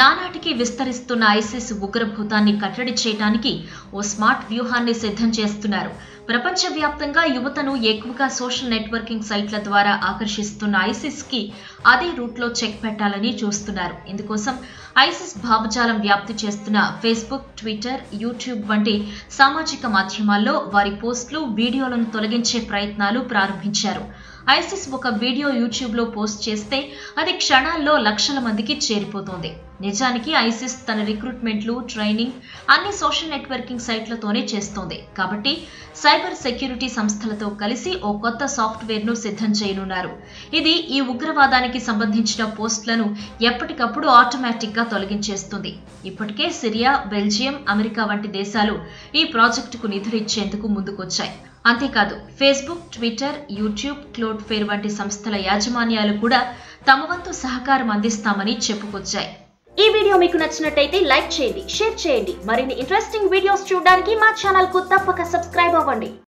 నానాటికి విస్తరిస్తున్న ఐసిస్ ఉగ్రభూతాన్ని కట్టడి చేయడానికి ఓ స్మార్ట్ వ్యూహాన్ని సిద్ధం చేస్తున్నారు ప్రపంచవ్యాప్తంగా యువతను ఎక్కువగా సోషల్ నెట్వర్కింగ్ సైట్ల ద్వారా ఆకర్షిస్తున్న ఐసిస్ కి అదే రూట్లో చెక్ పెట్టాలని చూస్తున్నారు ఇందుకోసం ఐసిస్ భావజాలం వ్యాప్తి చేస్తున్న ఫేస్బుక్ ట్విట్టర్ యూట్యూబ్ వంటి సామాజిక మాధ్యమాల్లో వారి పోస్టులు వీడియోలను తొలగించే ప్రయత్నాలు ప్రారంభించారు ఐసిస్ ఒక వీడియో యూట్యూబ్లో పోస్ట్ చేస్తే అది క్షణాల్లో లక్షల మందికి చేరిపోతోంది నిజానికి ఐసిస్ తన రిక్రూట్మెంట్లు ట్రైనింగ్ అన్ని సోషల్ నెట్వర్కింగ్ సైట్లతోనే చేస్తోంది కాబట్టి సైబర్ సెక్యూరిటీ సంస్థలతో కలిసి ఓ కొత్త సాఫ్ట్వేర్ను సిద్ధం చేయనున్నారు ఇది ఈ ఉగ్రవాదానికి సంబంధించిన పోస్టులను ఎప్పటికప్పుడు ఆటోమేటిక్గా తొలగించేస్తుంది ఇప్పటికే సిరియా బెల్జియం అమెరికా వంటి దేశాలు ఈ ప్రాజెక్టుకు నిధులిచ్చేందుకు ముందుకొచ్చాయి అంతేకాదు ఫేస్బుక్ ట్విట్టర్ యూట్యూబ్ క్లోడ్ఫేర్ వంటి సంస్థల యాజమాన్యాలు కూడా తమ వంతు సహకారం అందిస్తామని చెప్పుకొచ్చాయి ఈ వీడియో మీకు నచ్చినట్టయితే లైక్ చేయండి షేర్ చేయండి మరిన్ని ఇంట్రెస్టింగ్ వీడియోస్ చూడడానికి మా ఛానల్ కు తప్పక సబ్స్క్రైబ్ అవ్వండి